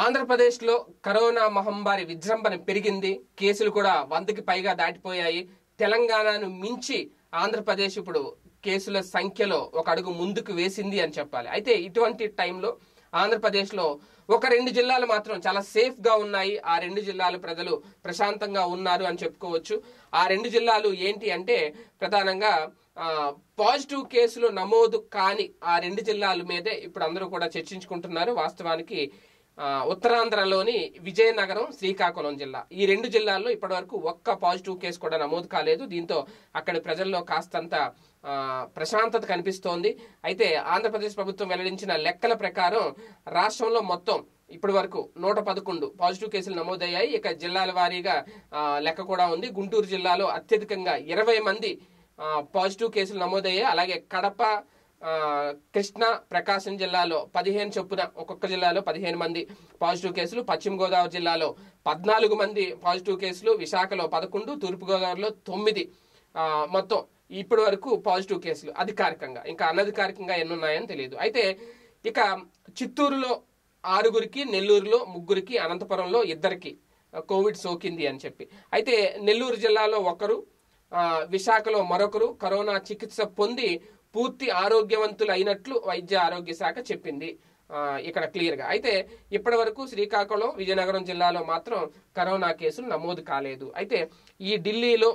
ఆంధ్రప్రదేశ్లో కరోనా మహమ్మారి విజృంభణ పెరిగింది కేసులు కూడా వందకి పైగా దాటిపోయాయి తెలంగాణను మించి ఆంధ్రప్రదేశ్ ఇప్పుడు కేసుల సంఖ్యలో ఒక అడుగు ముందుకు వేసింది అని చెప్పాలి అయితే ఇటువంటి టైంలో ఆంధ్రప్రదేశ్లో ఒక రెండు జిల్లాలు మాత్రం చాలా సేఫ్ గా ఉన్నాయి ఆ రెండు జిల్లాలు ప్రజలు ప్రశాంతంగా ఉన్నారు అని చెప్పుకోవచ్చు ఆ రెండు జిల్లాలు ఏంటి అంటే ప్రధానంగా ఆ, పాజిటివ్ కేసులు నమోదు కాని ఆ రెండు జిల్లాల మీదే ఇప్పుడు అందరూ కూడా చర్చించుకుంటున్నారు వాస్తవానికి ఆ, ఉత్తరాంధ్రలోని విజయనగరం శ్రీకాకుళం జిల్లా ఈ రెండు జిల్లాల్లో ఇప్పటివరకు ఒక్క పాజిటివ్ కేసు కూడా నమోదు కాలేదు దీంతో అక్కడి ప్రజల్లో కాస్తంత ఆ, ప్రశాంతత కనిపిస్తోంది అయితే ఆంధ్రప్రదేశ్ ప్రభుత్వం వెల్లడించిన లెక్కల ప్రకారం రాష్ట్రంలో మొత్తం ఇప్పటి వరకు నూట పదకొండు పాజిటివ్ కేసులు నమోదయ్యాయి ఇక జిల్లాల వారీగా ఆ, లెక్క కూడా ఉంది గుంటూరు జిల్లాలో అత్యధికంగా ఇరవై మంది ఆ, పాజిటివ్ కేసులు నమోదయ్యాయి అలాగే కడప ఆ, కృష్ణా ప్రకాశం జిల్లాలో పదిహేను చొప్పున ఒక్కొక్క జిల్లాలో పదిహేను మంది పాజిటివ్ కేసులు పశ్చిమ గోదావరి జిల్లాలో పద్నాలుగు మంది పాజిటివ్ కేసులు విశాఖలో పదకొండు తూర్పుగోదావరిలో తొమ్మిది ఆ, మొత్తం ఇప్పటి వరకు పాజిటివ్ కేసులు అధికారికంగా ఇంకా అనధికారికంగా ఎన్ని ఉన్నాయని తెలియదు అయితే ఇక చిత్తూరులో ఆరుగురికి నెల్లూరులో ముగ్గురికి అనంతపురంలో ఇద్దరికి కోవిడ్ సోకింది అని చెప్పి అయితే నెల్లూరు జిల్లాలో ఒకరు ఆ, విశాఖలో మరొకరు కరోనా చికిత్స పొంది పూర్తి ఆరోగ్యవంతులు అయినట్లు వైద్య ఆరోగ్య శాఖ చెప్పింది ఆ, ఇక్కడ క్లియర్ గా అయితే ఇప్పటి వరకు శ్రీకాకుళం విజయనగరం జిల్లాలో మాత్రం కరోనా కేసులు నమోదు కాలేదు అయితే ఈ ఢిల్లీలో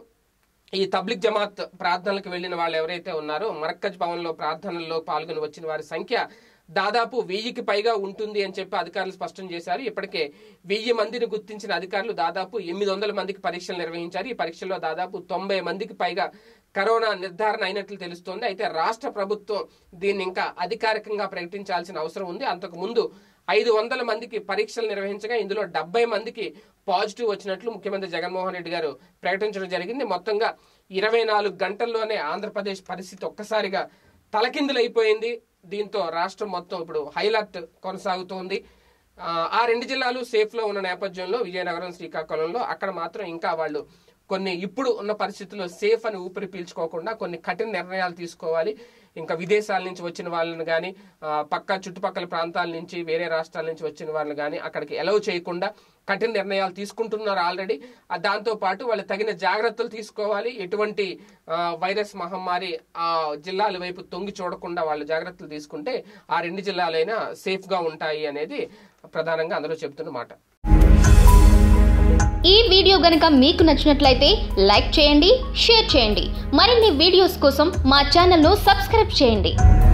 ఈ తబ్లిక్ జమాత్ ప్రార్థనలకు వెళ్లిన వాళ్ళు ఎవరైతే ఉన్నారో మరక్కజ్ భవన్ లో ప్రార్థనల్లో పాల్గొని వచ్చిన వారి సంఖ్య దాదాపు వెయ్యికి పైగా ఉంటుంది అని చెప్పి అధికారులు స్పష్టం చేశారు ఇప్పటికే వెయ్యి మందిని గుర్తించిన అధికారులు దాదాపు ఎనిమిది వందల మందికి పరీక్షలు నిర్వహించారు ఈ పరీక్షల్లో దాదాపు తొంభై మందికి పైగా కరోనా నిర్ధారణ అయినట్లు తెలుస్తోంది అయితే రాష్ట్ర ప్రభుత్వం దీన్ని ఇంకా అధికారికంగా ప్రకటించాల్సిన అవసరం ఉంది అంతకు ముందు ఐదు వందల మందికి పరీక్షలు నిర్వహించగా ఇందులో డెబ్బై మందికి పాజిటివ్ వచ్చినట్లు ముఖ్యమంత్రి జగన్మోహన్ రెడ్డి గారు ప్రకటించడం జరిగింది మొత్తంగా ఇరవై నాలుగు గంటల్లోనే ఆంధ్రప్రదేశ్ పరిస్థితి ఒక్కసారిగా తలకిందులైపోయింది దీంతో రాష్ట్రం మొత్తం ఇప్పుడు హైలైట్ కొనసాగుతోంది ఆ, ఆ రెండు జిల్లాలు సేఫ్ లో ఉన్న నేపథ్యంలో విజయనగరం శ్రీకాకుళంలో అక్కడ మాత్రం ఇంకా వాళ్ళు కొన్ని ఇప్పుడు ఉన్న పరిస్థితుల్లో సేఫ్ అని ఊపిరి పీల్చుకోకుండా కొన్ని కఠిన నిర్ణయాలు తీసుకోవాలి ఇంకా విదేశాల నుంచి వచ్చిన వాళ్ళని కానీ పక్క చుట్టుపక్కల ప్రాంతాల నుంచి వేరే రాష్ట్రాల నుంచి వచ్చిన వాళ్ళని కానీ అక్కడికి ఎలవ్ చేయకుండా కఠిన నిర్ణయాలు తీసుకుంటున్నారు ఆల్రెడీ ఆ, దాంతో పాటు వాళ్ళు తగిన జాగ్రత్తలు తీసుకోవాలి ఎటువంటి ఆ, వైరస్ మహమ్మారి ఆ జిల్లాల వైపు తొంగి చూడకుండా వాళ్ళు జాగ్రత్తలు తీసుకుంటే ఆ రెండు జిల్లాలైనా సేఫ్ గా ఉంటాయి అనేది ప్రధానంగా అందరూ చెప్తున్న మాట ఈ వీడియో గనుక మీకు నచ్చినట్లయితే లైక్ చేయండి షేర్ చేయండి మరిన్ని వీడియోస్ కోసం మా ఛానల్ను సబ్స్క్రైబ్ చేయండి